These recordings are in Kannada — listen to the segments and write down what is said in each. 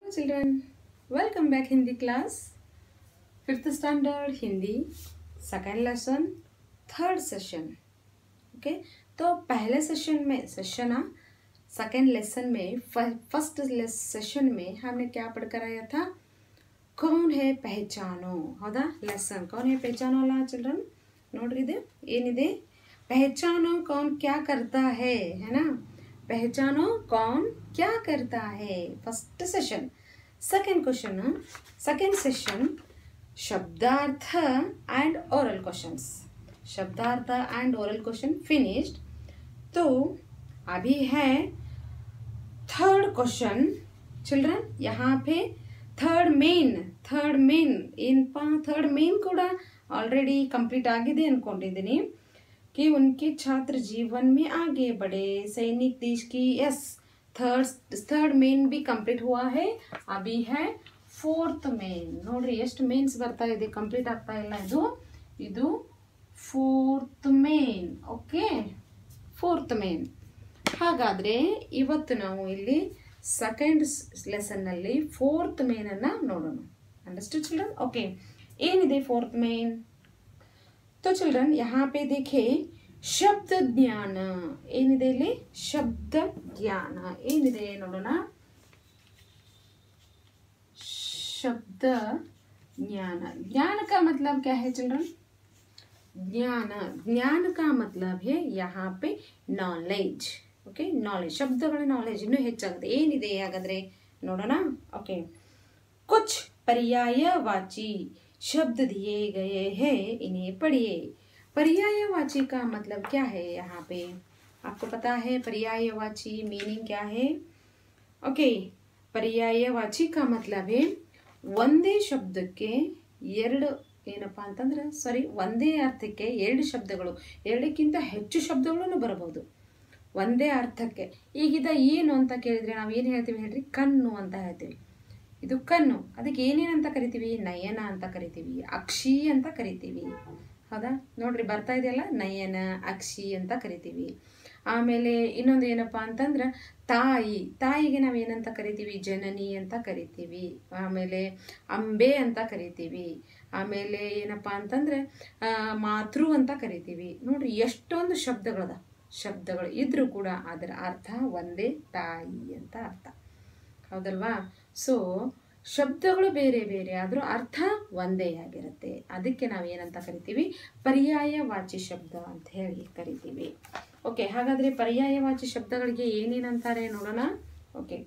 children welcome back hindi class fifth standard hindi second lesson third session okay तो पहले सेशन में सेशन आ सेकेंड लेसन में फर्स्ट सेशन में हमने क्या पढ़कर आया था कौन है पहचानो ಹೌದಾ ಲೆಸನ್ कौन है पहचानो ಅಲ್ಲ ಚಿಲ್ಡ್ರನ್ ನೋಡ್ರಿ ಇದು ಏನಿದೆ पहचानो कौन क्या करता है है ना पहचानो कौन क्या करता है first session second question second session शब्दार्थ एंड ओरल क्वेश्चंस शब्दार्थ एंड ओरल क्वेश्चन फिनिश्ड तो अभी है थर्ड क्वेश्चन ಚಿಲ್ಡ್ರನ್ यहाँ पे ಥರ್ಡ್ ಮೇನ್ ಥರ್ಡ್ ಮೇನ್ ಏನಪ್ಪ ಥರ್ಡ್ ಮೇನ್ ಕೂಡ ಆಲ್ರೆಡಿ ಕಂಪ್ಲೀಟ್ ಆಗಿದೆ ಅನ್ಕೊಂಡಿದ್ದೀನಿ कि उनके छात्र जीवन में आगे बढ़े सैनिक देश की यस थर्ड थर्ड ಮೇನ್ भी ಕಂಪ್ಲೀಟ್ हुआ है अभी है ಫೋರ್ತ್ ಮೇನ್ ನೋಡ್ರಿ ಎಷ್ಟು ಮೇನ್ಸ್ ಬರ್ತಾ ಇದೆ ಕಂಪ್ಲೀಟ್ ಆಗ್ತಾ ಇಲ್ಲ ಇದು ಇದು fourth main okay fourth main ಹಾಗಾದರೆ ಇವತ್ತು ನಾವು ಇಲ್ಲಿ ಸೆಕೆಂಡ್ ಲೆಸನ್ನಲ್ಲಿ ಫೋರ್ತ್ ಮೇನನ್ನು ನೋಡೋಣ ಅಂಡರ್ಸ್ಟು ಚಿಲ್ಡ್ರನ್ ಓಕೆ ಏನಿದೆ ಫೋರ್ತ್ ಮೇನ್ तो चिल्ड्रन यहाँ पे देखिए ಶಬ್ದ ಜ್ಞಾನ ಏನಿದೆ ಇಲ್ಲಿ ಶಬ್ದ ಜ್ಞಾನ ಏನಿದೆ ನೋಡೋಣ शब्द ज्ञान ज्ञान का मतलब क्या है चिल्ड्रन ज्ञान ज्ञान का मतलब है यहाँ पे ನಾಲೆಜ್ ಓಕೆ ನಾಲೆಜ್ ಶಬ್ದಗಳ ನಾಲೆಜ್ ಇನ್ನೂ ಹೆಚ್ಚಾಗುತ್ತೆ ಏನಿದೆ ಹಾಗಾದ್ರೆ ನೋಡೋಣ ಓಕೆ कुछ पर्यायवाची शब्द दिए गए हैं इन्हें पढ़िए पर्यायवाची का मतलब क्या है यहाँ पे आपको पता है पर्यायवाची मीनिंग क्या है ओके ಪರ್ಯಾಯವಾಚಿ ಕಾ ಮತ್ಲಬ್ ಹೇ ಒಂದೇ ಶಬ್ದಕ್ಕೆ ಎರಡು ಏನಪ್ಪ ಅಂತಂದ್ರೆ ಸಾರಿ ಒಂದೇ ಅರ್ಥಕ್ಕೆ ಎರಡು ಶಬ್ದಗಳು ಎರಡಕ್ಕಿಂತ ಹೆಚ್ಚು ಶಬ್ದಗಳನ್ನು ಬರಬಹುದು ಒಂದೇ ಅರ್ಥಕ್ಕೆ ಈಗಿದ ಏನು ಅಂತ ಕೇಳಿದ್ರೆ ನಾವು ಏನು ಹೇಳ್ತೀವಿ ಹೇಳ್ರಿ ಕಣ್ಣು ಅಂತ ಹೇಳ್ತೀವಿ ಇದು ಕಣ್ಣು ಅದಕ್ಕೆ ಏನೇನಂತ ಕರಿತೀವಿ ನಯನ ಅಂತ ಕರಿತೀವಿ ಅಕ್ಷಿ ಅಂತ ಕರಿತೀವಿ ಹೌದಾ ನೋಡ್ರಿ ಬರ್ತಾ ಇದೆಯಲ್ಲ ನಯನ ಅಕ್ಷಿ ಅಂತ ಕರಿತೀವಿ ಆಮೇಲೆ ಇನ್ನೊಂದು ಏನಪ್ಪ ಅಂತಂದ್ರೆ ತಾಯಿ ತಾಯಿಗೆ ನಾವು ಏನಂತ ಕರಿತೀವಿ ಜನನಿ ಅಂತ ಕರಿತೀವಿ ಆಮೇಲೆ ಅಂಬೆ ಅಂತ ಕರಿತೀವಿ ಆಮೇಲೆ ಏನಪ್ಪ ಅಂತಂದ್ರೆ ಮಾತೃ ಅಂತ ಕರಿತೀವಿ ನೋಡ್ರಿ ಎಷ್ಟೊಂದು ಶಬ್ದಗಳದ ಶಬ್ದಗಳು ಇದ್ರೂ ಕೂಡ ಅದರ ಅರ್ಥ ಒಂದೇ ತಾಯಿ ಅಂತ ಅರ್ಥ ಹೌದಲ್ವಾ ಸೊ ಶಬ್ದಗಳು ಬೇರೆ ಬೇರೆ ಆದರೂ ಅರ್ಥ ಒಂದೇ ಆಗಿರುತ್ತೆ ಅದಕ್ಕೆ ನಾವು ಏನಂತ ಕರಿತೀವಿ ಪರ್ಯಾಯವಾಚಿ ಶಬ್ದ ಅಂತ ಹೇಳಿ ಕರಿತೀವಿ ಓಕೆ ಹಾಗಾದರೆ ಪರ್ಯಾಯವಾಚಿ ಶಬ್ದಗಳಿಗೆ ಏನೇನಂತಾರೆ ನೋಡೋಣ okay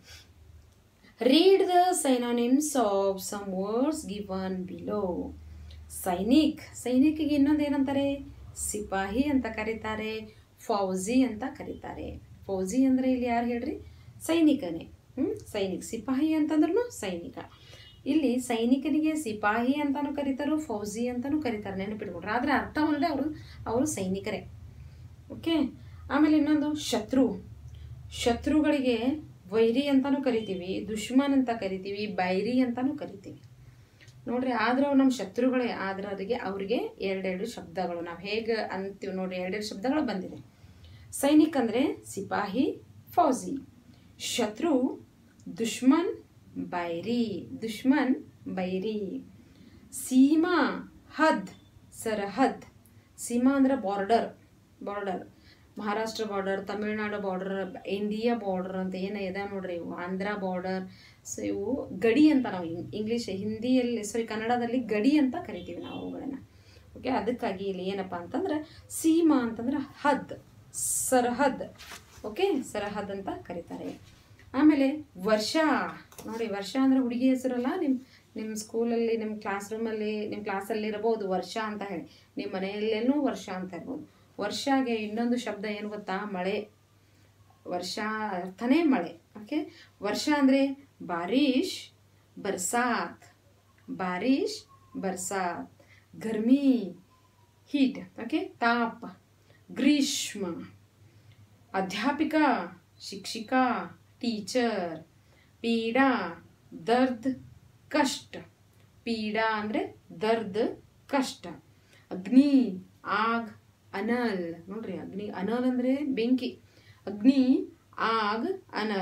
read the synonyms of some words given below ಸೈನಿಕ್ ಸೈನಿಕಿಗೆ ಇನ್ನೊಂದು ಏನಂತಾರೆ ಸಿಪಾಹಿ ಅಂತ ಕರೀತಾರೆ ಫೌಜಿ ಅಂತ ಕರೀತಾರೆ ಫೌಜಿ ಅಂದರೆ ಇಲ್ಲಿ ಯಾರು ಹೇಳ್ರಿ ಸೈನಿಕನೇ ಹ್ಞೂ ಸೈನಿಕ ಸಿಪಾಹಿ ಅಂತಂದ್ರೂ ಸೈನಿಕ ಇಲ್ಲಿ ಸೈನಿಕನಿಗೆ ಸಿಪಾಹಿ ಅಂತಾನು ಕರೀತಾರೋ ಫೌಜಿ ಅಂತಾನು ಕರೀತಾರೆ ನೆನಪಿಟ್ಕೊಂಡ್ರೆ ಆದರೆ ಅರ್ಥ ಒಂದೇ ಅವರು ಅವರು ಸೈನಿಕರೇ ಓಕೆ ಆಮೇಲೆ ಇನ್ನೊಂದು ಶತ್ರು ಶತ್ರುಗಳಿಗೆ ವೈರಿ ಅಂತಾನು ಕರಿತೀವಿ ದುಶ್ಮನ್ ಅಂತ ಕರಿತೀವಿ ಬೈರಿ ಅಂತಾನು ಕರಿತೀವಿ ನೋಡ್ರಿ ಆದ್ರೆ ಅವ್ರು ನಮ್ಮ ಶತ್ರುಗಳೇ ಆದ್ರೆ ಅದಕ್ಕೆ ಅವ್ರಿಗೆ ಎರಡೆರಡು ಶಬ್ದಗಳು ನಾವು ಹೇಗೆ ಅಂತೀವಿ ನೋಡ್ರಿ ಎರಡೆರಡು ಶಬ್ದಗಳು ಬಂದಿದೆ ಸೈನಿಕ್ ಅಂದರೆ ಸಿಪಾಹಿ ಫೌಜಿ ಶತ್ರು ದುಶ್ಮನ್ ಬೈರಿ ದುಶ್ಮನ್ ಬೈರಿ ಸೀಮಾ ಹದ್ ಸರಹದ್ ಸೀಮಾ ಅಂದ್ರೆ border border Maharashtra border Tamilnadu border India border ಅಂತ ಏನು ಇದೆ ನೋಡ್ರಿ ಇವು ಆಂಧ್ರ ಬಾರ್ಡರ್ ಸೊ ಇವು ಗಡಿ ಅಂತ ನಾವು ಇಂಗ್ಲೀಷ್ ಹಿಂದಿಯಲ್ಲಿ ಸಾರಿ ಕನ್ನಡದಲ್ಲಿ ಗಡಿ ಅಂತ ಕರಿತೀವಿ ನಾವು ಅವುಗಳನ್ನು ಓಕೆ ಅದಕ್ಕಾಗಿ ಇಲ್ಲಿ ಏನಪ್ಪ ಅಂತಂದ್ರೆ ಸೀಮಾ ಅಂತಂದ್ರೆ ಹದ್ ಸರಹದ್ ಓಕೆ ಸರಹದ್ ಅಂತ ಕರೀತಾರೆ ಆಮೇಲೆ ವರ್ಷ ನೋಡಿ ವರ್ಷ ಅಂದರೆ ಹುಡುಗಿ ಹೆಸರಲ್ಲ ನಿಮ್ಮ ನಿಮ್ಮ ಸ್ಕೂಲಲ್ಲಿ ನಿಮ್ಮ ಕ್ಲಾಸ್ ರೂಮಲ್ಲಿ ನಿಮ್ಮ ಕ್ಲಾಸಲ್ಲಿ ಇರ್ಬೋದು ವರ್ಷ ಅಂತ ಹೇಳಿ ನಿಮ್ಮ ಮನೆಯಲ್ಲೇನೂ ವರ್ಷ ಅಂತ ಇರ್ಬೋದು ವರ್ಷಗೆ ಇನ್ನೊಂದು ಶಬ್ದ ಏನು ಗೊತ್ತಾ ಮಳೆ ವರ್ಷ ಅರ್ಥನೇ ಮಳೆ ಓಕೆ ವರ್ಷ ಅಂದರೆ ಬಾರಿಶ್ ಬರ್ಸಾತ್ ಬಾರಿಶ್ ಬರ್ಸಾತ್ ಗರ್ಮಿ ಹೀಟ್ ಓಕೆ ತಾಪ್ ಗ್ರೀಷ್ಮ ಅಧ್ಯಾಪಿಕ ಶಿಕ್ಷಿಕಾ ಟೀಚರ್ ಪೀಡಾ ದರ್ದ್ ಕಷ್ಟ ಪೀಡಾ ಅಂದರೆ ದರ್ದ್ ಕಷ್ಟ ಅಗ್ನಿ ಆಗ್ ಅನಲ್ ನೋಡ್ರಿ ಅಗ್ನಿ ಅನಲ್ ಅಂದರೆ ಬೆಂಕಿ ಅಗ್ನಿ ಆಗ್ ಅನಲ್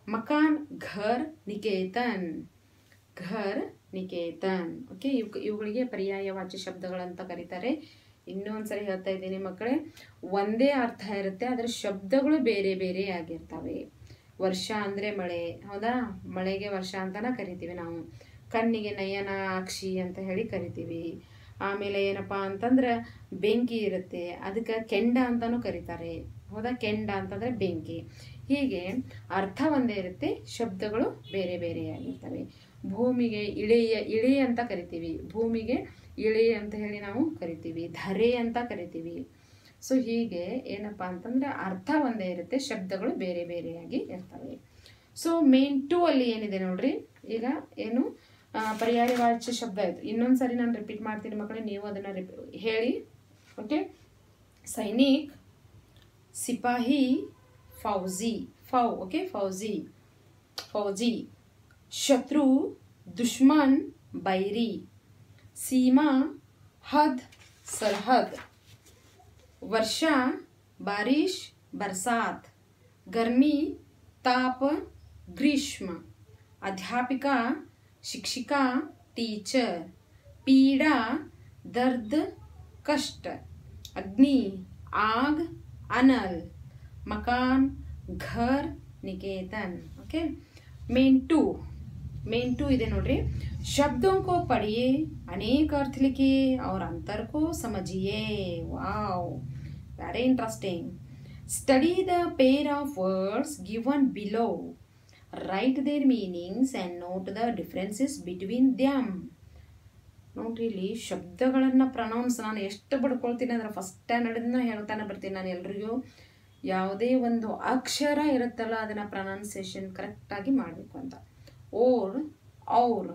ಮಕಾನ್ ಘರ್ ನಿಕೇತನ್ ಘರ್ ನಿಕೇತನ್ ಓಕೆ ಇವ್ ಇವುಗಳಿಗೆ ಪರ್ಯಾಯವಾಚಿ ಶಬ್ದಗಳಂತ ಕರೀತಾರೆ ಇನ್ನೊಂದ್ಸರಿ ಹೇಳ್ತಾ ಇದ್ದೀನಿ ಮಕ್ಕಳೇ ಒಂದೇ ಅರ್ಥ ಇರುತ್ತೆ ಅದರ ಶಬ್ದಗಳು ಬೇರೆ ಬೇರೆ ಆಗಿರ್ತವೆ ವರ್ಷ ಅಂದರೆ ಮಳೆ ಹೌದಾ ಮಳೆಗೆ ವರ್ಷ ಅಂತನ ಕರಿತೀವಿ ನಾವು ಕಣ್ಣಿಗೆ ನಯನಾಕ್ಷಿ ಅಂತ ಹೇಳಿ ಕರಿತೀವಿ ಆಮೇಲೆ ಏನಪ್ಪಾ ಅಂತಂದ್ರೆ ಬೆಂಕಿ ಇರುತ್ತೆ ಅದಕ್ಕೆ ಕೆಂಡ ಅಂತಾನೂ ಕರೀತಾರೆ ಹೌದಾ ಕೆಂಡ ಅಂತಂದ್ರೆ ಬೆಂಕಿ ಹೀಗೆ ಅರ್ಥ ಒಂದೇ ಇರುತ್ತೆ ಶಬ್ದಗಳು ಬೇರೆ ಬೇರೆಯಾಗಿರ್ತವೆ ಭೂಮಿಗೆ ಇಳೆಯ ಇಳೆ ಅಂತ ಕರಿತೀವಿ ಭೂಮಿಗೆ ಇಳೆ ಅಂತ ಹೇಳಿ ನಾವು ಕರಿತೀವಿ ಧರೆ ಅಂತ ಕರಿತೀವಿ ಸೊ ಹೀಗೆ ಏನಪ್ಪ ಅಂತಂದ್ರೆ ಅರ್ಥ ಒಂದೇ ಇರುತ್ತೆ ಶಬ್ದಗಳು ಬೇರೆ ಬೇರೆಯಾಗಿ ಇರ್ತವೆ ಸೊ ಮೇನ್ ಟೂ ಅಲ್ಲಿ ಏನಿದೆ ನೋಡ್ರಿ ಈಗ ಏನು ಆ, ಪರ್ಯಾಯವಾಚ್ಯ ಶಬ್ದ ಆಯ್ತು ಇನ್ನೊಂದು ಸರಿ ನಾನು ರಿಪೀಟ್ ಮಾಡ್ತೀನಿ ಮಕ್ಕಳೇ ನೀವು ಅದನ್ನ ರಿಪೀ ಹೇಳಿ ಓಕೆ ಸೈನಿಕ್ ಸಿಪಾಹಿ ಫೌಜಿ ಫೌ ಓಕೆ ಫೌಜಿ फौजी शत्रु दुश्मन बैरी सीमा हद सरहद वर्षा बारिश बरसात गर्मी ताप ग्रीष्म अध्यापिका शिक्षिका टीचर पीड़ा दर्द कष्ट अग्नि आग अनल मकान घर निकेतन okay main two main two ಇದೆ ನೋಡ್ರಿ शब्दों को पढ़िए अनेक अर्थ लिखिए और अंतर को समझिए wow very interesting study the pair of words given below write their meanings and note the differences between them ನೋಡ್ರಿ ಇಲ್ಲಿ ಶಬ್ದಗಳನ್ನು ಪ್ರನೌನ್ಸ್ ನಾನು ಎಷ್ಟು ಬಡ್ಕೊಳ್ತೀನಿ ಅಂದ್ರೆ ಫಸ್ಟ್ ಸ್ಟ್ಯಾಂಡರ್ಡಿಂದ ಹೇಳ್ತಾನೆ ಬರ್ತೀನಿ ನಾನು ಎಲ್ರಿಗೂ ಯಾವುದೇ ಒಂದು ಅಕ್ಷರ ಇರುತ್ತಲ್ಲ ಅದನ್ನು ಪ್ರನೌನ್ಸಿಯೇಷನ್ ಕರೆಕ್ಟಾಗಿ ಮಾಡಬೇಕು ಅಂತ ಓರ್ ಔರ್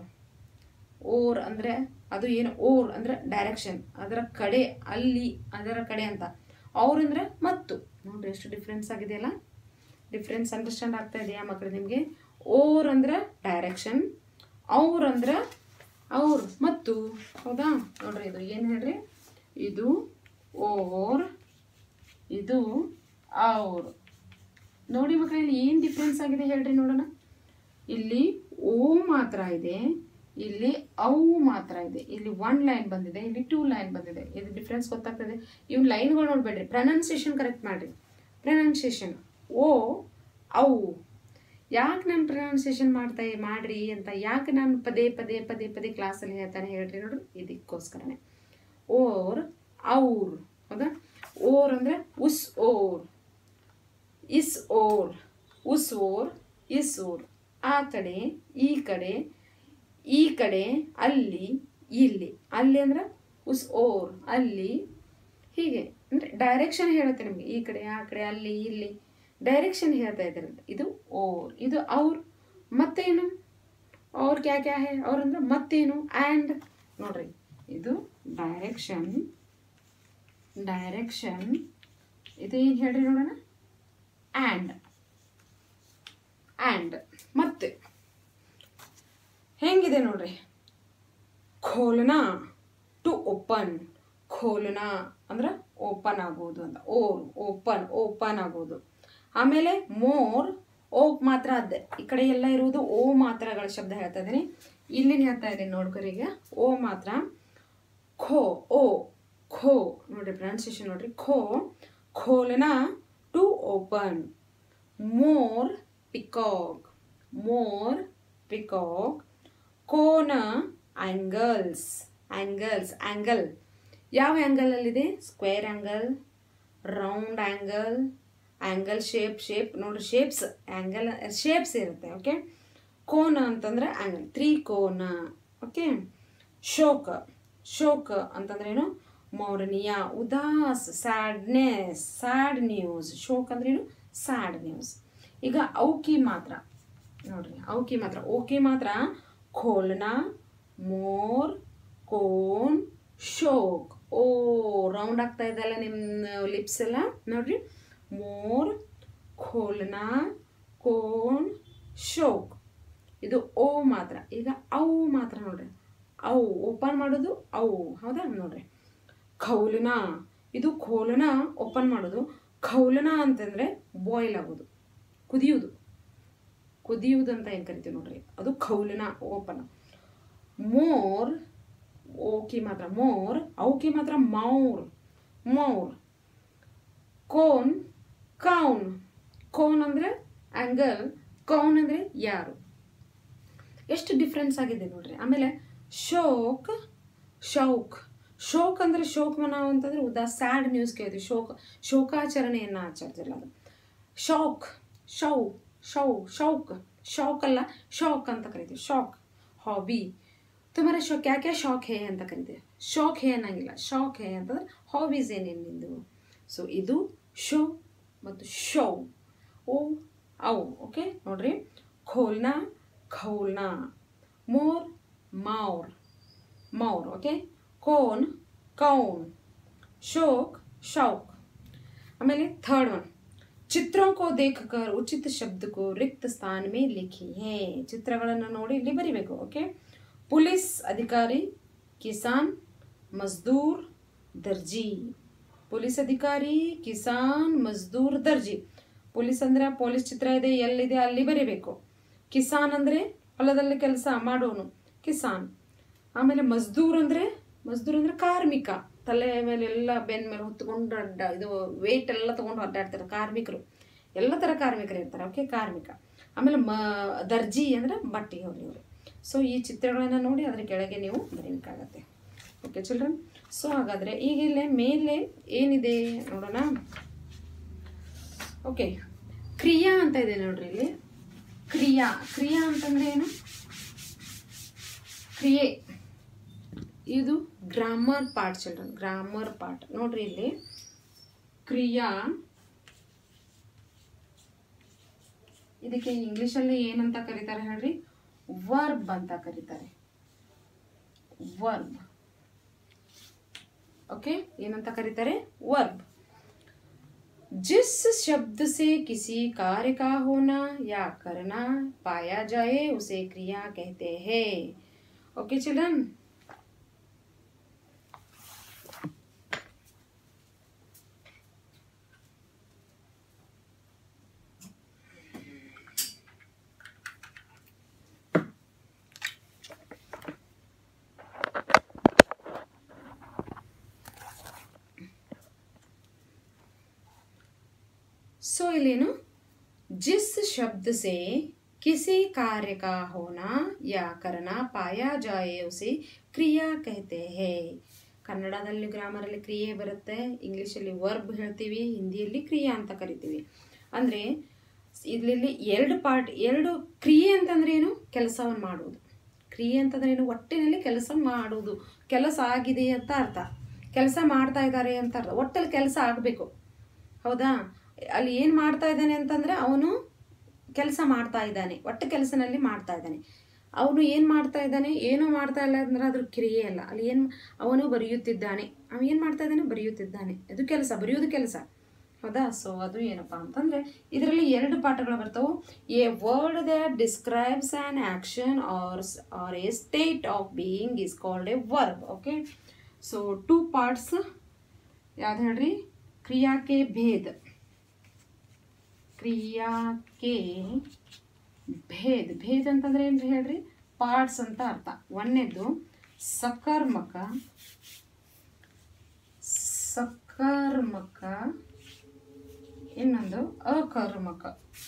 ಓರ್ ಅಂದರೆ ಅದು ಏನು ಓರ್ ಅಂದರೆ ಡೈರೆಕ್ಷನ್ ಅದರ ಕಡೆ ಅಲ್ಲಿ ಅದರ ಕಡೆ ಅಂತ ಅವ್ರ ಅಂದರೆ ಮತ್ತು ನೋಡ್ರಿ ಎಷ್ಟು ಡಿಫ್ರೆನ್ಸ್ ಆಗಿದೆಯಲ್ಲ ಡಿಫ್ರೆನ್ಸ್ ಅಂಡರ್ಸ್ಟ್ಯಾಂಡ್ ಆಗ್ತಾ ಇದೆಯಾ ಮಕ್ಕಳು ನಿಮಗೆ ಓರ್ ಅಂದ್ರೆ ಡೈರೆಕ್ಷನ್ ಅವ್ರ ಅಂದ್ರೆ ಅವ್ರ ಮತ್ತು ಹೌದಾ ನೋಡ್ರಿ ಇದು ಏನು ಹೇಳ್ರಿ ಇದು ಓರ್ ಇದು ಅವ್ರ ನೋಡಿ ಮಕ್ಕಳು ಇಲ್ಲಿ ಏನು ಡಿಫ್ರೆನ್ಸ್ ಆಗಿದೆ ಹೇಳ್ರಿ ನೋಡೋಣ ಇಲ್ಲಿ ಓ ಮಾತ್ರ ಇದೆ ಇಲ್ಲಿ ಅವು ಮಾತ್ರ ಇದೆ ಇಲ್ಲಿ ಒನ್ ಲೈನ್ ಬಂದಿದೆ ಇಲ್ಲಿ ಟೂ ಲೈನ್ ಬಂದಿದೆ ಇದು ಡಿಫ್ರೆನ್ಸ್ ಗೊತ್ತಾಗ್ತದೆ ಇವ್ ಲೈನ್ಗಳು ನೋಡ್ಬೇಡ್ರಿ ಪ್ರನೌನ್ಸಿಯೇಷನ್ ಕರೆಕ್ಟ್ ಮಾಡ್ರಿ ಪ್ರನೌನ್ಸಿಯೇಷನ್ ಓ ಅವು ಯಾಕೆ ನಾನು ಪ್ರನೌನ್ಸಿಯೇಷನ್ ಮಾಡ್ತಾ ಮಾಡ್ರಿ ಅಂತ ಯಾಕೆ ನಾನು ಪದೇ ಪದೇ ಪದೇ ಪದೇ ಕ್ಲಾಸಲ್ಲಿ ಹೇಳ್ತಾನೆ ಹೇಳ್ರಿ ನೋಡ್ರಿ ಇದಕ್ಕೋಸ್ಕರನೇ ಓರ್ ಅವ್ರ್ ಹೌದಾ ಓರ್ ಅಂದರೆ ಉಸ್ ಓರ್ ಇಸ್ ಓರ್ ಉಸ್ ಓರ್ ಇಸ್ ಓರ್ ಆ ಕಡೆ ಈ ಕಡೆ ಈ ಕಡೆ ಅಲ್ಲಿ ಇಲ್ಲಿ ಅಲ್ಲಿ ಅಂದ್ರೆ ಉಸ್ ಓರ್ ಅಲ್ಲಿ ಹೀಗೆ ಅಂದರೆ ಡೈರೆಕ್ಷನ್ ಹೇಳುತ್ತೆ ನಿಮಗೆ ಈ ಕಡೆ ಆ ಕಡೆ ಅಲ್ಲಿ ಇಲ್ಲಿ ಡೈರೆಕ್ಷನ್ ಹೇಳ್ತಾ ಇದ್ದಾರೆ ಇದು ಓರ್ ಇದು ಅವ್ರ ಮತ್ತೇನು ಅವ್ರ ಕ್ಯಾ ಕ್ಯಾ ಹೇ ಅವ್ರ ಅಂದ್ರೆ ಮತ್ತೇನು ಆ್ಯಂಡ್ ನೋಡ್ರಿ ಇದು ಡೈರೆಕ್ಷನ್ ಡೈರೆಕ್ಷನ್ ಇದು ಏನು ಹೇಳ್ರಿ ನೋಡೋಣ ಆ್ಯಂಡ್ ಆ್ಯಂಡ್ ಮತ್ತೆ ಹೆಂಗಿದೆ ನೋಡ್ರಿ ಖೋಲನಾ ಟು ಓಪನ್ ಖೋಲನಾ ಅಂದ್ರೆ ಓಪನ್ ಆಗೋದು ಅಂತ ಓರ್ ಓಪನ್ ಓಪನ್ ಆಗೋದು ಆಮೇಲೆ ಮೋರ್ ಓಕ್ ಮಾತ್ರ ಅದ ಈ ಕಡೆ ಎಲ್ಲ ಇರುವುದು ಓ ಮಾತ್ರಗಳ ಶಬ್ದ ಹೇಳ್ತಾ ಇದ್ದೀನಿ ಇಲ್ಲಿ ಹೇಳ್ತಾ ಇದ್ದೀನಿ ನೋಡ್ಕೊರಿಗೆ ಓ ಮಾತ್ರ ಖೋ ಓ ಖೋ ನೋಡ್ರಿ ಪ್ರೊನೌನ್ಸಿಯೇಷನ್ ನೋಡ್ರಿ ಖೋ ಖೋಲನಾ ಟು ಓಪನ್ ಮೋರ್ ಪಿಕಾಕ್ ಮೋರ್ ಪಿಕಾಕ್ ಕೋನ ಆ್ಯಂಗಲ್ಸ್ ಆ್ಯಂಗಲ್ಸ್ ಆ್ಯಂಗಲ್ ಯಾವ ಆ್ಯಂಗಲಲ್ಲಿದೆ square angle round angle angle shape shape ನೋಡ್ರಿ ಶೇಪ್ಸ್ ಆ್ಯಂಗಲ್ ಶೇಪ್ಸ್ ಇರುತ್ತೆ ಓಕೆ ಕೋನ ಅಂತಂದ್ರೆ ಆ್ಯಂಗಲ್ ತ್ರೀ ಕೋನ ಓಕೆ ಶೋಕ ಶೋಕ ಅಂತಂದ್ರೇನು ಮೌರ್ನಿಯ ಉದಾಸ್ ಸ್ಯಾಡ್ನೆಸ್ ಸ್ಯಾಡ್ ನ್ಯೂಸ್ ಶೋಕ್ ಅಂದ್ರೇನು ಸ್ಯಾಡ್ ನ್ಯೂಸ್ ಈಗ ಔಕಿ ಮಾತ್ರ ನೋಡ್ರಿ ಔಕಿ ಮಾತ್ರ ಓಕೆ ಮಾತ್ರ ಖೋಲ್ನಾ ಮೋರ್ ಕೋನ್ ಶೋಕ್ ಓ ರೌಂಡ್ ಆಗ್ತಾ ಇದೆಲ್ಲ ನಿಮ್ಮ ಲಿಪ್ಸ್ ಎಲ್ಲ ನೋಡ್ರಿ ಮೋರ್ ಖೋಲ್ನಾ ಕೋನ್ ಶೋಕ್ ಇದು ಓ ಮಾತ್ರ ಈಗ ಅವು ಮಾತ್ರ ನೋಡ್ರಿ ಅವು ಓಪನ್ ಮಾಡೋದು ಅವು ಹೌದಾ ನೋಡ್ರಿ ಖೌಲನಾ ಇದು ಖೋಲನ ಓಪನ್ ಮಾಡೋದು ಖೌಲನ ಅಂತಂದರೆ ಬಾಯ್ಲ್ ಆಗೋದು ಕುದಿಯೋದು ಕುದಿಯುವುದು ಅಂತ ಏನು ಕರಿತೀವಿ ನೋಡ್ರಿ ಅದು ಖೌಲಿನ ಓಪನ್ ಮೋರ್ ಓಕಿ ಮಾತ್ರ ಮೋರ್ ಔಕಿ ಮಾತ್ರ ಮೌರ್ ಮೌರ್ ಕೋನ್ ಕೌನ್ ಕೋನ್ ಅಂದರೆ ಆ್ಯಂಗಲ್ ಕೌನ್ ಅಂದರೆ ಯಾರು ಎಷ್ಟು ಡಿಫ್ರೆನ್ಸ್ ಆಗಿದೆ ನೋಡ್ರಿ ಆಮೇಲೆ ಶೋಕ್ ಶೌಕ್ ಶೋಕ್ ಅಂದರೆ ಶೋಕ್ ಮನಾವ್ ಅಂತಂದ್ರೆ ಉದಾ ಸ್ಯಾಡ್ ನ್ಯೂಸ್ ಕೇಳಿದ್ವಿ ಶೋಕ್ ಶೋಕಾಚರಣೆಯನ್ನು ಆಚರಿಸಿಲ್ಲ ಅದು ಶೌಕ್ ಶೌ ಶೌ ಶೌಕ್ ಶೌಕ್ ಅಲ್ಲ ಶಾಕ್ ಅಂತ ಕರಿತೀವಿ ಶಾಕ್ ಹಾಬಿ ತುಮಾರ ಶೋ ಕ್ಯಾ ಕ್ಯಾ ಶಾಕ್ ಹೇ ಅಂತ ಕರಿತೀವಿ ಶಾಕ್ ಹೇ ಅನ್ನಂಗಿಲ್ಲ ಶಾಕ್ ಹೇ ಅಂತಂದ್ರೆ ಹಾಬೀಸ್ ಏನೇನು ನಿಂದು ಸೊ ಇದು ಶೋ ಮತ್ತು ಶೋ ಓ ಔ ಓಕೆ ನೋಡ್ರಿ ಖೋಲ್ನಾ ಖೌಲ್ನಾ ಮೋರ್ ಮೌರ್ मौर ओके कौन कौन शोक शौक आमेले थर्ड वन ಚಿತ್ರಂ ಕೋ ದೇಖಕರ್ ಉಚಿತ ಶಬ್ದಕ್ಕೂ ರಿಕ್ತ ಸ್ಥಾನ ಮೇ ಲಿಖಿ ಹೇ ಚಿತ್ರಗಳನ್ನು ನೋಡಿ ಇಲ್ಲಿ ಬರಿಬೇಕು ಓಕೆ ಪೊಲೀಸ್ ಅಧಿಕಾರಿ ಕಿಸಾನ್ ಮಜ್ದೂರ್ ದರ್ಜಿ ಪೊಲೀಸ್ ಅಧಿಕಾರಿ ಕಿಸಾನ್ ಮಜ್ದೂರ್ ದರ್ಜಿ ಪೊಲೀಸ್ ಅಂದ್ರೆ ಪೊಲೀಸ್ ಚಿತ್ರ ಇದೆ ಎಲ್ಲಿದೆ ಅಲ್ಲಿ ಬರಿಬೇಕು ಕಿಸಾನ್ ಅಂದ್ರೆ ಹೊಲದಲ್ಲಿ ಕೆಲಸ ಮಾಡೋನು ಕಿಸಾನ್ ಆಮೇಲೆ ಮಜ್ದೂರ್ ಅಂದ್ರೆ ಮಜ್ದೂರ್ ಅಂದ್ರೆ ಕಾರ್ಮಿಕ ತಲೆ ಮೇಲೆ ಎಲ್ಲ ಬೆನ್ ಮೇಲೆ ಹೊತ್ಕೊಂಡು ಅಡ್ಡ ಇದು ವೇಟ್ ಎಲ್ಲ ತಗೊಂಡು ಅಡ್ಡಾಡ್ತಾರೆ ಕಾರ್ಮಿಕರು ಎಲ್ಲ ಥರ ಕಾರ್ಮಿಕರು ಇರ್ತಾರೆ ಓಕೆ ಕಾರ್ಮಿಕ ಆಮೇಲೆ ಮ ದರ್ಜಿ ಅಂದ್ರೆ ಬಟ್ಟೆ ಹೊಲಿಯೋರು ಸೊ ಈ ಚಿತ್ರಗಳನ್ನು ನೋಡಿ ಅದ್ರ ಕೆಳಗೆ ನೀವು ಬರೀಬೇಕಾಗತ್ತೆ ಓಕೆ ಚಿಲ್ಡ್ರನ್ ಸೊ ಹಾಗಾದರೆ ಈಗ ಇಲ್ಲೇ ಮೇಲೆ ಏನಿದೆ ನೋಡೋಣ ಓಕೆ ಕ್ರಿಯಾ ಅಂತ ಇದೆ ನೋಡ್ರಿ ಇಲ್ಲಿ ಕ್ರಿಯಾ ಕ್ರಿಯಾ ಅಂತಂದ್ರೆ ಏನು ಕ್ರಿಯೆ ಇದು grammar part children grammar part ನೋಡ್ರಿ ಇಲ್ಲಿ ಕ್ರಿಯಾ ಇದಕ್ಕೆ ಇಂಗ್ಲಿಷಲ್ಲಿ ಏನಂತ ಕರೀತಾರೆ ಹೇಳ್ರಿ ವರ್ಬ್ ಅಂತ ಕರೀತಾರೆ ವರ್ಬ್ ಓಕೆ ಏನಂತ ಕರೀತಾರೆ ವರ್ಬ್ जिस शब्द से किसी कार्य का होना या करना पाया जाए उसे क्रिया कहते हैं ओके चिल्ड्रन सो इलेनु जिस शब्द से किसी कार्य का होना या करना पाया जाए उसे ಕ್ರಿಯಾ कहते हैं ಕನ್ನಡದಲ್ಲಿ ಗ್ರಾಮರಲ್ಲಿ ಕ್ರಿಯೆ ಬರುತ್ತೆ ಇಂಗ್ಲೀಷಲ್ಲಿ ವರ್ಬ್ ಹೇಳ್ತೀವಿ ಹಿಂದಿಯಲ್ಲಿ ಕ್ರಿಯಾ ಅಂತ ಕರಿತೀವಿ ಅಂದರೆ ಇಲ್ಲಿ ಎರಡು ಪಾರ್ಟ್ ಎರಡು ಕ್ರಿಯೆ ಅಂತಂದ್ರೆ ಏನು ಕೆಲಸವನ್ನು ಮಾಡುವುದು ಕ್ರಿಯೆ ಅಂತಂದ್ರೆ ಏನು ಒಟ್ಟಿನಲ್ಲಿ ಕೆಲಸ ಮಾಡುವುದು ಕೆಲಸ ಆಗಿದೆ ಅಂತ ಅರ್ಥ ಕೆಲಸ ಮಾಡ್ತಾ ಇದ್ದಾರೆ ಅಂತ ಅರ್ಥ ಒಟ್ಟಲ್ಲಿ ಕೆಲಸ ಆಗಬೇಕು ಹೌದಾ ಅಲ್ಲಿ ಏನು ಮಾಡ್ತಾ ಇದ್ದಾನೆ ಅಂತಂದ್ರೆ ಅವನು ಕೆಲಸ ಮಾಡ್ತಾ ಇದ್ದಾನೆ ಒಟ್ಟು ಕೆಲಸನಲ್ಲಿ ಮಾಡ್ತಾ ಇದ್ದಾನೆ ಅವನು ಏನು ಮಾಡ್ತಾ ಇದ್ದಾನೆ ಏನೂ ಮಾಡ್ತಾ ಇಲ್ಲ ಅಂದ್ರೆ ಅದ್ರ ಕ್ರಿಯೆ ಅಲ್ಲ ಅಲ್ಲಿ ಏನು ಅವನು ಬರೆಯುತ್ತಿದ್ದಾನೆ ಅವ ಏನು ಮಾಡ್ತಾ ಇದ್ದಾನೆ ಬರೆಯುತ್ತಿದ್ದಾನೆ ಅದು ಕೆಲಸ ಬರೆಯೋದು ಕೆಲಸ ಹೌದಾ ಸೊ ಅದು ಏನಪ್ಪ ಅಂತಂದರೆ ಇದರಲ್ಲಿ ಎರಡು ಪಾಠಗಳು ಬರ್ತಾವೆ a word that describes an action or or a state of being is called a verb okay so two parts ಯಾವ್ದು ಹೇಳ್ರಿ ಕ್ರಿಯಾಕೆ ಭೇದ ಕ್ರಿಯಾಕೆ ಭೇದ್ ಭೇದ್ ಅಂತಂದ್ರೆ ಏನು ಹೇಳ್ರಿ ಪಾರ್ಟ್ಸ್ ಅಂತ ಅರ್ಥ ಒಂದನೇದು ಸಕರ್ಮಕ ಸಕರ್ಮಕ ಇನ್ನೊಂದು ಅಕರ್ಮಕ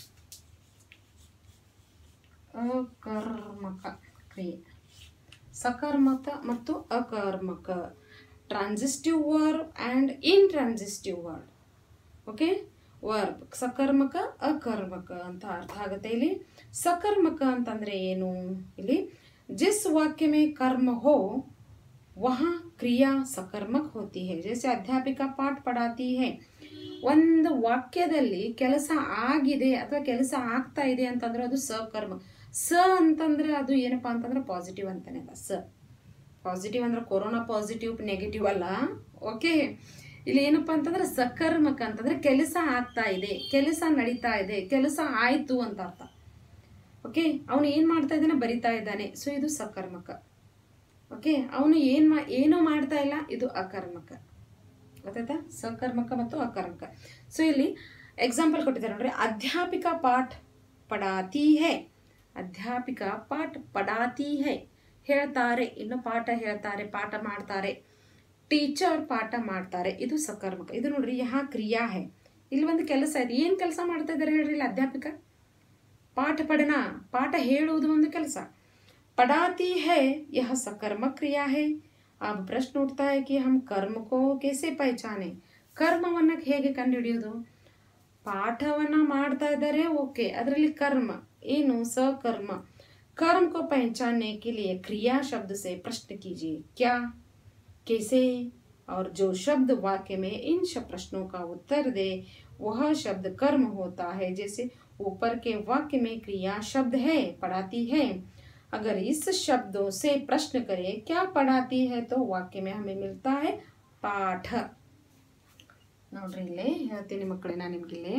ಅಕರ್ಮಕ ಕ್ರಿಯೆ ಸಕರ್ಮಕ ಮತ್ತು ಅಕರ್ಮಕ transitive word and intransitive word okay verb ಸಕರ್ಮಕ ಅಕರ್ಮಕ ಅಂತ ಅರ್ಥ ಆಗುತ್ತೆ ಇಲ್ಲಿ ಸಕರ್ಮಕ ಅಂತಂದ್ರೆ ಏನು ಇಲ್ಲಿ ಜಿಸ್ ವಾಕ್ಯ में कर्म हो वहाँ क्रिया सकर्मक होती है जैसे अध्यापिका पाठ पढ़ाती है ಒಂದು ವಾಕ್ಯದಲ್ಲಿ ಕೆಲಸ ಆಗಿದೆ ಅಥವಾ ಕೆಲಸ ಆಗ್ತಾ ಇದೆ ಅಂತಂದ್ರೆ ಅದು ಸಕರ್ಮ ಸ ಅಂತಂದ್ರೆ ಅದು ಏನಪ್ಪಾ ಅಂತಂದ್ರೆ ಪಾಸಿಟಿವ್ ಅಂತಾನೆ ಅಲ್ಲ ಸ ಪಾಸಿಟಿವ್ ಅಂದ್ರೆ ಕೊರೋನಾ ಪಾಸಿಟಿವ್ ನೆಗೆಟಿವ್ ಅಲ್ಲ ಓಕೆ ಇಲ್ಲಿ ಏನಪ್ಪ ಅಂತಂದ್ರೆ ಸಕರ್ಮಕ ಅಂತಂದ್ರೆ ಕೆಲಸ ಆಗ್ತಾ ಇದೆ ಕೆಲಸ ನಡೀತಾ ಇದೆ ಕೆಲಸ ಆಯ್ತು ಅಂತ ಅರ್ಥ ಓಕೆ ಅವನು ಏನು ಮಾಡ್ತಾ ಇದ್ದಾನೆ ಬರಿತಾ ಇದ್ದಾನೆ ಸೊ ಇದು ಸಕರ್ಮಕ ಓಕೆ ಅವನು ಏನು ಮಾ ಏನೂ ಮಾಡ್ತಾ ಇಲ್ಲ ಇದು ಅಕರ್ಮಕ ಗೊತ್ತಾಯ್ತಾ ಸಕರ್ಮಕ ಮತ್ತು ಅಕರ್ಮಕ ಸೊ ಇಲ್ಲಿ ಎಕ್ಸಾಂಪಲ್ ಕೊಟ್ಟಿದ್ದಾರೆ ನೋಡ್ರಿ ಅಧ್ಯಾಪಿಕ ಪಾಠ ಪಡಾತಿ ಹೇ ಅಧ್ಯಾಪಿಕ ಪಾಠ ಪಡಾತಿ ಹೈ ಹೇಳ್ತಾರೆ ಇನ್ನು ಪಾಠ ಹೇಳ್ತಾರೆ ಪಾಠ ಮಾಡ್ತಾರೆ ಟೀಚರ್ ಪಾಠ ಮಾಡ್ತಾರೆ ಇದು ಸಕರ್ಮಕ ಇದು ನೋಡ್ರಿ ಯಹಾ ಕ್ರಿಯಾ ಹೈ ಇಲ್ಲಿ ಒಂದು ಕೆಲಸ ಇದೆ ಏನು ಕೆಲಸ ಮಾಡ್ತಾ ಇದ್ದಾರೆ ಹೇಳ್ರಿ ಇಲ್ಲಿ ಅಧ್ಯಾಪಿಕ ಪಾಠ ಪಠನ ಪಾಠ ಹೇಳುವುದು ಒಂದು ಕೆಲಸ पढ़ाती है यह सकर्मक क्रिया है अब प्रश्न उठता है कि हम कर्म को कैसे पहचाने ಕರ್ಮವನ್ನ ಹೇಗೆ ಕಂಡುಹಿಡಿಯೋದು ಪಾಠವನ್ನ ಮಾಡ್ತಾ ಇದ್ದಾರೆ ಓಕೆ ಅದರಲ್ಲಿ ಕರ್ಮ ಏನು सकर्म कर्म को पहचानने के लिए क्रिया शब्द से प्रश्न कीजिए क्या कैसे और जो शब्द वाक्य में इन श- प्रश्नों का उत्तर दे वह शब्द कर्म होता है जैसे ऊपर के वाक्य में क्रिया शब्द है पढ़ाती है अगर इस शब्दों से प्रश्न करें क्या पढ़ाती है तो वाक्य में हमें मिलता है पाठ ನೋಡ್ರಿ ಇಲ್ಲಿ ಹೇಳ್ತೀನಿ ಮಕ್ಕಳೇ ನಾನು ನಿಮ್ಗೆ ಇಲ್ಲಿ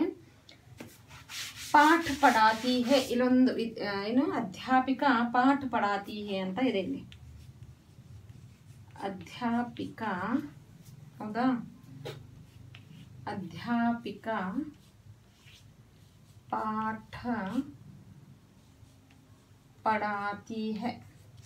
ಪಾಠ ಪಡಾತಿ ಹೇ ಇಲ್ಲೊಂದು ವಿದ್- ಆ, ಏನು ಅಧ್ಯಾಪಿಕ ಪಾಠ ಪಡಾತಿ ಹೇ ಅಂತ ಇದೆ ಇಲ್ಲಿ ಅಧ್ಯಾಪಿಕ ಹೌದಾ ಅಧ್ಯಾಪಿಕ ಪಾಠ ಪಡಾತಿ ಹೈ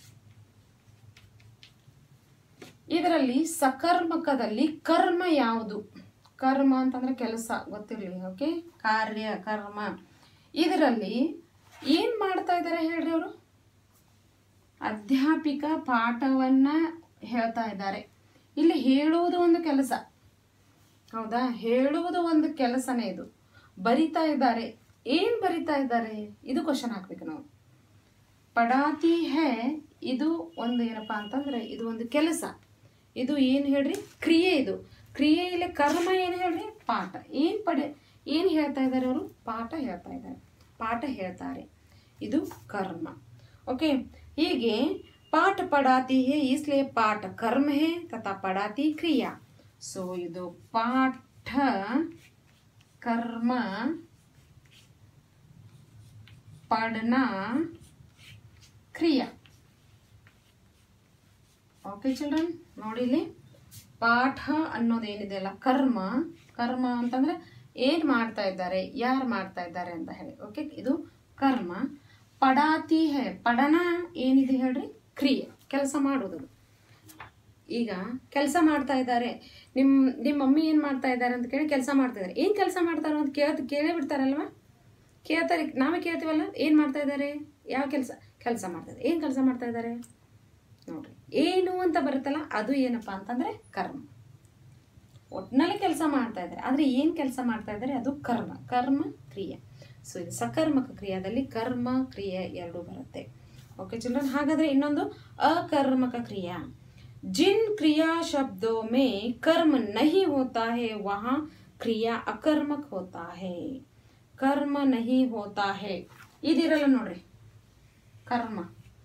ಇದರಲ್ಲಿ ಸಕರ್ಮಕದಲ್ಲಿ ಕರ್ಮ ಯಾವುದು ಕರ್ಮ ಅಂತಂದ್ರೆ ಕೆಲಸ ಗೊತ್ತಿರಲಿ ಓಕೆ ಕಾರ್ಯ ಕರ್ಮ ಇದರಲ್ಲಿ ಏನ್ ಮಾಡ್ತಾ ಇದ್ದಾರೆ ಹೇಳ್ರಿ ಅವರು ಅಧ್ಯಾಪಿಕ ಪಾಠವನ್ನ ಹೇಳ್ತಾ ಇದ್ದಾರೆ ಇಲ್ಲಿ ಹೇಳುವುದು ಒಂದು ಕೆಲಸ ಹೌದಾ ಹೇಳುವುದು ಒಂದು ಕೆಲಸನೇ ಇದು ಬರಿತಾ ಇದ್ದಾರೆ ಏನ್ ಬರಿತಾ ಇದ್ದಾರೆ ಇದು ಕ್ವಶನ್ ಹಾಕ್ಬೇಕು ನಾವು ಪಡಾತಿ ಹೇ ಇದು ಒಂದು ಏನಪ್ಪಾ ಅಂತಂದ್ರೆ ಇದು ಒಂದು ಕೆಲಸ ಇದು ಏನು ಹೇಳ್ರಿ ಕ್ರಿಯೆ ಇದು ಕ್ರಿಯೆಯಲ್ಲಿ ಕರ್ಮ ಏನು ಹೇಳ್ರಿ ಪಾಠ ಏನು ಪಡೆ ಏನು ಹೇಳ್ತಾ ಇದ್ದಾರೆ ಅವರು ಪಾಠ ಹೇಳ್ತಾ ಇದ್ದಾರೆ ಪಾಠ ಹೇಳ್ತಾರೆ ಇದು ಕರ್ಮ ಓಕೆ ಹೀಗೆ ಪಾಠ ಪಡಾತಿ ಹೇ ಇಸ್ಲಿಯೇ ಪಾಠ ಕರ್ಮ ಹೇ ತಥಾ ಪಡಾತಿ ಕ್ರಿಯಾ ಸೊ ಇದು ಪಾಠ ಕರ್ಮ ಪಡನಾ ಕ್ರಿಯಾ ಓಕೆ ಚಿಲ್ಡ್ರನ್ ನೋಡಿ ಇಲ್ಲಿ ಪಾಠ ಅನ್ನೋದೇನಿದೆ ಅಲ್ಲ ಕರ್ಮ ಕರ್ಮ ಅಂತಂದ್ರೆ ಏನ್ ಮಾಡ್ತಾ ಇದ್ದಾರೆ ಯಾರು ಮಾಡ್ತಾ ಇದ್ದಾರೆ ಅಂತ ಹೇಳಿ ಓಕೆ ಇದು ಕರ್ಮ ಪಡಾತಿ ಹೇ ಪಡನ ಏನಿದೆ ಹೇಳ್ರಿ ಕ್ರಿಯೆ ಕೆಲಸ ಮಾಡೋದು ಈಗ ಕೆಲಸ ಮಾಡ್ತಾ ಇದ್ದಾರೆ ನಿಮ್ ನಿಮ್ಮ ಮಮ್ಮಿ ಏನ್ ಮಾಡ್ತಾ ಇದ್ದಾರೆ ಅಂತ ಕೇಳಿ ಕೆಲಸ ಮಾಡ್ತಾ ಇದ್ದಾರೆ ಏನ್ ಕೆಲಸ ಮಾಡ್ತಾರೋ ಅಂತ ಕೇಳ್ತ ಕೇಳೇ ಬಿಡ್ತಾರಲ್ವಾ ಕೇಳ್ತಾರೆ ನಾವೇ ಕೇಳ್ತೀವಲ್ಲ ಏನ್ ಮಾಡ್ತಾ ಇದ್ದಾರೆ ಯಾವ ಕೆಲಸ ಕೆಲಸ ಮಾಡ್ತಾ ಇದ್ದಾರೆ ಏನ್ ಕೆಲಸ ಮಾಡ್ತಾ ಇದ್ದಾರೆ ನೋಡ್ರಿ ಏನು ಅಂತ ಬರುತ್ತಲ್ಲ ಅದು ಏನಪ್ಪಾ ಅಂತಂದ್ರೆ ಕರ್ಮ ಒಟ್ನಲ್ಲಿ ಕೆಲಸ ಮಾಡ್ತಾ ಇದ್ದಾರೆ ಆದ್ರೆ ಏನ್ ಕೆಲಸ ಮಾಡ್ತಾ ಇದ್ದಾರೆ ಅದು ಕರ್ಮ ಕರ್ಮ ಕ್ರಿಯೆ ಸೊ ಇದು ಸಕರ್ಮಕ ಕ್ರಿಯಾದಲ್ಲಿ ಕರ್ಮ ಕ್ರಿಯೆ ಎರಡು ಬರುತ್ತೆ ಓಕೆ ಚಿಲ್ಡ್ರನ್ ಹಾಗಾದ್ರೆ ಇನ್ನೊಂದು ಅಕರ್ಮಕ ಕ್ರಿಯಾ जिन क्रिया शब्दों में कर्म नहीं होता है वहाँ क्रिया अकर्मक होता है ಕರ್ಮ ನಹಿ ಹೋತಾ ಹೇ ಇದಿರಲ್ಲ ನೋಡ್ರಿ ಕರ್ಮ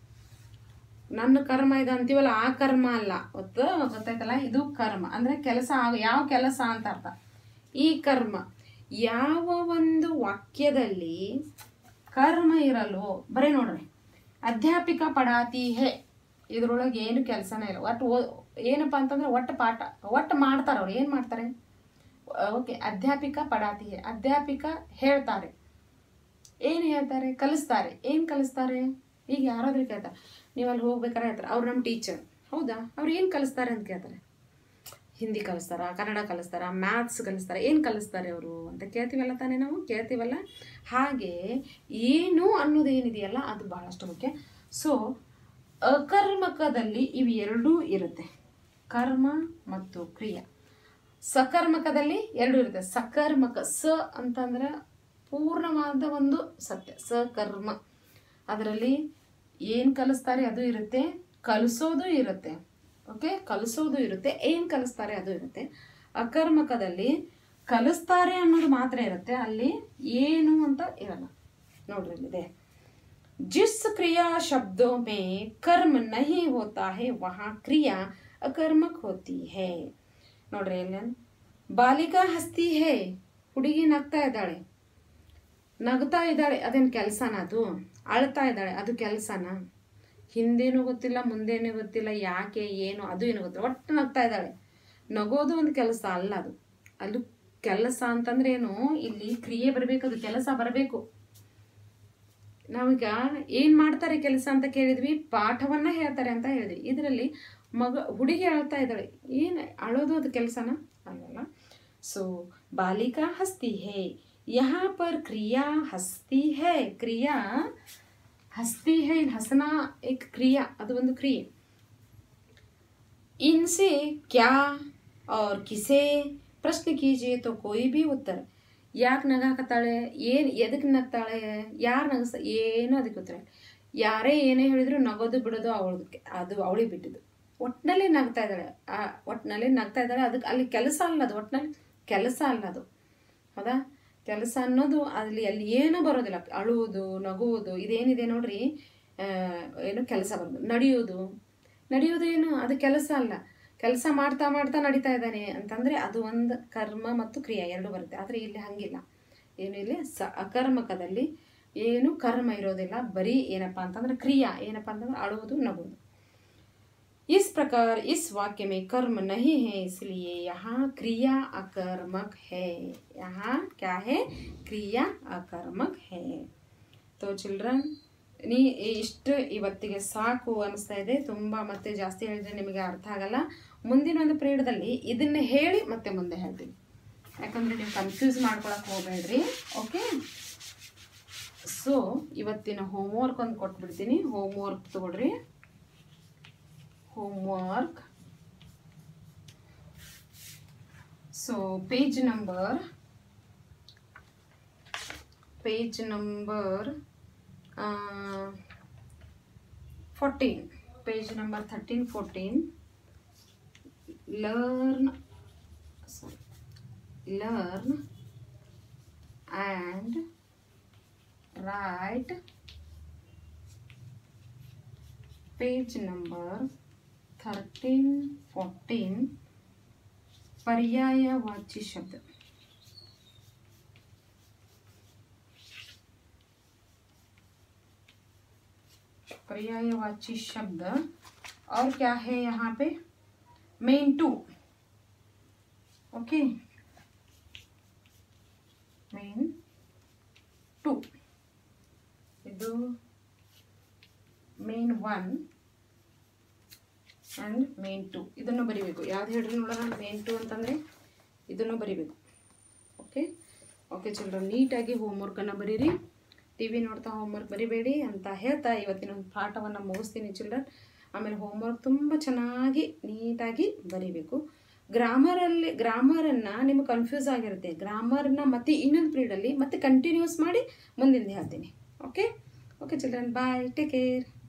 ನನ್ನ ಕರ್ಮ ಇದು ಅಂತೀವಲ್ಲ ಆ ಕರ್ಮ ಅಲ್ಲ ಗೊತ್ತು ಗೊತ್ತಾಯ್ತಲ್ಲ ಇದು ಕರ್ಮ ಅಂದ್ರೆ ಕೆಲಸ ಆಗ- ಯಾವ ಕೆಲಸ ಅಂತ ಅರ್ಥ ಈ ಕರ್ಮ ಯಾವ ಒಂದು ವಾಕ್ಯದಲ್ಲಿ ಕರ್ಮ ಇರಲ್ವೋ ಬರೀ ನೋಡ್ರಿ ಅಧ್ಯಾಪಿಕ ಪಡಾತಿ ಹೇ ಇದ್ರೊಳಗೆ ಏನು ಕೆಲಸನೇ ಇಲ್ಲ ಒಟ್ಟು ಓ ಏನಪ್ಪಾ ಅಂತಂದ್ರೆ ಒಟ್ಟು ಪಾಠ ಒಟ್ಟು ಮಾಡ್ತಾರೆ ಅವ್ರು ಏನು ಮಾಡ್ತಾರೆ ಓಕೆ ಅಧ್ಯಾಪಿಕ ಪಡಾತಿ ಹೇ ಅಧ್ಯಾಪಿಕ ಹೇಳ್ತಾರೆ ಏನು ಹೇಳ್ತಾರೆ ಕಲಿಸ್ತಾರೆ ಏನು ಕಲಿಸ್ತಾರೆ ಈಗ ಯಾರಾದ್ರೂ ಕೇಳ್ತಾರೆ ನೀವು ಅಲ್ಲಿ ಹೋಗ್ಬೇಕಾರೆ ಹೇಳ್ತಾರೆ ಅವ್ರು ನಮ್ಮ ಟೀಚರ್ ಹೌದಾ ಅವ್ರು ಏನು ಕಲಿಸ್ತಾರೆ ಅಂತ ಕೇಳ್ತಾರೆ ಹಿಂದಿ ಕಲಿಸ್ತಾರ ಕನ್ನಡ ಕಲಿಸ್ತಾರ ಮ್ಯಾಥ್ಸ್ ಕಲಿಸ್ತಾರ ಏನು ಕಲಿಸ್ತಾರೆ ಅವರು ಅಂತ ಕೇಳ್ತೀವಲ್ಲ ತಾನೇ ನಾವು ಕೇಳ್ತೀವಲ್ಲ ಹಾಗೆ ಏನು ಅನ್ನೋದು ಏನಿದೆಯಲ್ಲ ಅದು ಬಹಳಷ್ಟು ಮುಖ್ಯ ಸೊ ಅಕರ್ಮಕದಲ್ಲಿ ಇವು ಎರಡೂ ಇರುತ್ತೆ ಕರ್ಮ ಮತ್ತು ಕ್ರಿಯೆ ಸಕರ್ಮಕದಲ್ಲಿ ಎರಡು ಇರುತ್ತೆ ಸಕರ್ಮಕ ಸ ಅಂತಂದ್ರೆ ಪೂರ್ಣವಾದ ಒಂದು ಸತ್ಯ ಸಕರ್ಮ ಅದರಲ್ಲಿ ಏನು ಕಲಿಸ್ತಾರೆ ಅದು ಇರುತ್ತೆ ಕಲಿಸೋದು ಇರುತ್ತೆ ಓಕೆ ಕಲಿಸೋದು ಇರುತ್ತೆ ಏನು ಕಲಿಸ್ತಾರೆ ಅದು ಇರುತ್ತೆ ಅಕರ್ಮಕದಲ್ಲಿ ಕಲಿಸ್ತಾರೆ ಅನ್ನೋದು ಮಾತ್ರ ಇರುತ್ತೆ ಅಲ್ಲಿ ಏನು ಅಂತ ಇರಲ್ಲ ನೋಡ್ರಿ ಇಲ್ಲಿದೆ जिस क्रिया शब्दों में कर्म नहीं होता है वहाँ क्रिया अकर्मक होती है ನೋಡ್ರಿ ಇಲ್ಲಿ ಬಾಲಿಕಾ ಹಸ್ತಿ ಹೇ ಹುಡುಗಿ ನಗ್ತಾ ಇದ್ದಾಳೆ ನಗ್ತಾ ಇದ್ದಾಳೆ ಅದೇನು ಕೆಲಸನ ಅದು ಅಳ್ತಾ ಇದ್ದಾಳೆ ಅದು ಕೆಲಸನ ಹಿಂದೇನು ಗೊತ್ತಿಲ್ಲ ಮುಂದೇನು ಗೊತ್ತಿಲ್ಲ ಯಾಕೆ ಏನು ಅದು ಏನು ಗೊತ್ತಿಲ್ಲ ಒಟ್ಟು ನಗ್ತಾ ಇದ್ದಾಳೆ ನಗೋದು ಒಂದು ಕೆಲಸ ಅಲ್ಲ ಅದು ಅದು ಕೆಲಸ ಅಂತಂದ್ರೆ ಏನು ಇಲ್ಲಿ ಕ್ರಿಯೆ ಬರಬೇಕು ಅದು ಕೆಲಸ ಬರಬೇಕು ನಾವೀಗ ಏನು ಮಾಡ್ತಾರೆ ಕೆಲಸ ಅಂತ ಕೇಳಿದ್ವಿ ಪಾಠವನ್ನ ಹೇಳ್ತಾರೆ ಅಂತ ಹೇಳಿದ್ವಿ ಇದರಲ್ಲಿ ಮಗ ಹುಡುಗಿ ಅಳ್ತಾ ಇದ್ದಾಳೆ ಏನು ಅಳೋದು ಅದು ಕೆಲಸನ ಅಲ್ಲಲ್ಲ ಸೊ ಬಾಲಿಕಾ ಹಸ್ತಿ ಹೇ ಯಹಾ ಪರ್ ಕ್ರಿಯಾ ಹಸ್ತಿ ಹೇ ಕ್ರಿಯಾ ಹಸ್ತಿ ಹೇ ಹಸನ ಏಕ್ ಕ್ರಿಯಾ ಅದು ಒಂದು ಕ್ರಿಯೆ इनसे क्या और किसे ಪ್ರಶ್ನೆ ಕೀಜಿಯೇ ತೋ ಕೊಯ್ ಬಿ ಉತ್ತರ ಯಾಕೆ ನಗಾಕತ್ತಾಳೆ ಏನು ಎದಕ್ಕೆ ನಗ್ತಾಳೆ ಯಾರು ನಗಸ ಏನು ಅದಕ್ಕೆ ಉತ್ತರ ಯಾರೇ ಏನೇ ಹೇಳಿದ್ರು ನಗೋದು ಬಿಡೋದು ಅವಳದಕ್ಕೆ ಅದು ಅವಳಿಗೆ ಬಿಟ್ಟಿದ್ದು ಒಟ್ಟಿನಲ್ಲಿ ನಗ್ತಾ ಇದ್ದಾಳೆ ಆ ಒಟ್ಟಿನಲ್ಲಿ ನಗ್ತಾ ಇದ್ದಾಳೆ ಅದಕ್ಕೆ ಅಲ್ಲಿ ಕೆಲಸ ಅಲ್ಲ ಅದು ಒಟ್ಟಿನಲ್ಲಿ ಕೆಲಸ ಅಲ್ಲ ಅದು ಹೌದಾ ಕೆಲಸ ಅನ್ನೋದು ಅಲ್ಲಿ ಅಲ್ಲಿ ಏನೂ ಬರೋದಿಲ್ಲ ಅಳುವುದು ನಗುವುದು ಇದೇನಿದೆ ನೋಡ್ರಿ ಆ, ಏನು ಕೆಲಸ ಬರೋದು ನಡೆಯೋದು ನಡೆಯೋದು ಏನು ಅದು ಕೆಲಸ ಅಲ್ಲ ಕೆಲಸ ಮಾಡ್ತಾ ಮಾಡ್ತಾ ನಡೀತಾ ಇದ್ದಾನೆ ಅಂತಂದರೆ ಅದು ಒಂದು ಕರ್ಮ ಮತ್ತು ಕ್ರಿಯೆ ಎರಡು ಬರುತ್ತೆ ಆದರೆ ಇಲ್ಲಿ ಹಂಗಿಲ್ಲ ಏನು ಇಲ್ಲಿ ಸ ಅಕರ್ಮಕದಲ್ಲಿ ಏನು ಕರ್ಮ ಇರೋದಿಲ್ಲ ಬರೀ ಏನಪ್ಪ ಅಂತಂದ್ರೆ ಕ್ರಿಯಾ ಏನಪ್ಪ ಅಂತಂದ್ರೆ ಅಳುವುದು ನಗುವುದು इस प्रकार इस वाक्य में कर्म नहीं है इसलिए यहाँ क्रिया अकर्मक है यहाँ क्या है क्रिया अकर्मक है तो ಚಿಲ್ಡ್ರನ್ ನೀ ಇಷ್ಟು ಇವತ್ತಿಗೆ ಸಾಕು ಅನಿಸ್ತಾ ಇದೆ ತುಂಬ ಮತ್ತೆ ಜಾಸ್ತಿ ಹೇಳಿದ್ರೆ ನಿಮಗೆ ಅರ್ಥ ಆಗಲ್ಲ ಮುಂದಿನ ಒಂದು ಪೀರಿಯಡ್ದಲ್ಲಿ ಇದನ್ನ ಹೇಳಿ ಮತ್ತೆ ಮುಂದೆ ಹೇಳ್ತೀನಿ ಯಾಕಂದರೆ ನೀವು ಕನ್ಫ್ಯೂಸ್ ಮಾಡ್ಕೊಳಕ್ಕೆ ಹೋಗಬೇಡ್ರಿ ಓಕೆ ಸೊ ಇವತ್ತಿನ ಹೋಮ್ವರ್ಕ್ ಒಂದು ಕೊಟ್ಬಿಡ್ತೀನಿ ಹೋಮ್ವರ್ಕ್ ತಗೊಳ್ರಿ homework so page number page number uh, 14 page number 13 14 learn sorry, learn and write page number thirteen fourteen पर्यायवाची शब्द पर्यायवाची शब्द और क्या है यहाँ पे main two okay main two ಇದು main one and main two ಇದನ್ನು ಬರಿಬೇಕು ಯಾವ್ದು ಹೇಳ್ರಿ ನೋಡೋಣ ಮೇನ್ ಟು ಅಂತಂದರೆ ಇದನ್ನು ಬರಿಬೇಕು ಓಕೆ ಓಕೆ ಚಿಲ್ಡ್ರನ್ ನೀಟಾಗಿ ಹೋಮ್ವರ್ಕನ್ನು ಬರೀರಿ ಟಿ ವಿ ನೋಡ್ತಾ ಹೋಮ್ವರ್ಕ್ ಬರಿಬೇಡಿ ಅಂತ ಹೇಳ್ತಾ ಇವತ್ತಿನ ಒಂದು ಪಾಠವನ್ನು ಮುಗಿಸ್ತೀನಿ ಚಿಲ್ಡ್ರನ್ ಆಮೇಲೆ ಹೋಮ್ವರ್ಕ್ ತುಂಬ ಚೆನ್ನಾಗಿ ನೀಟಾಗಿ ಬರಿಬೇಕು ಗ್ರಾಮರಲ್ಲಿ ಗ್ರಾಮರನ್ನು ನಿಮಗೆ ಕನ್ಫ್ಯೂಸ್ ಆಗಿರುತ್ತೆ ಗ್ರಾಮರ್ನ ಮತ್ತೆ ಇನ್ನೊಂದು ಪೀರಿಯಡಲ್ಲಿ ಮತ್ತೆ ಕಂಟಿನ್ಯೂಸ್ ಮಾಡಿ ಮುಂದಿನ ಹೇಳ್ತೀನಿ okay okay children bye take care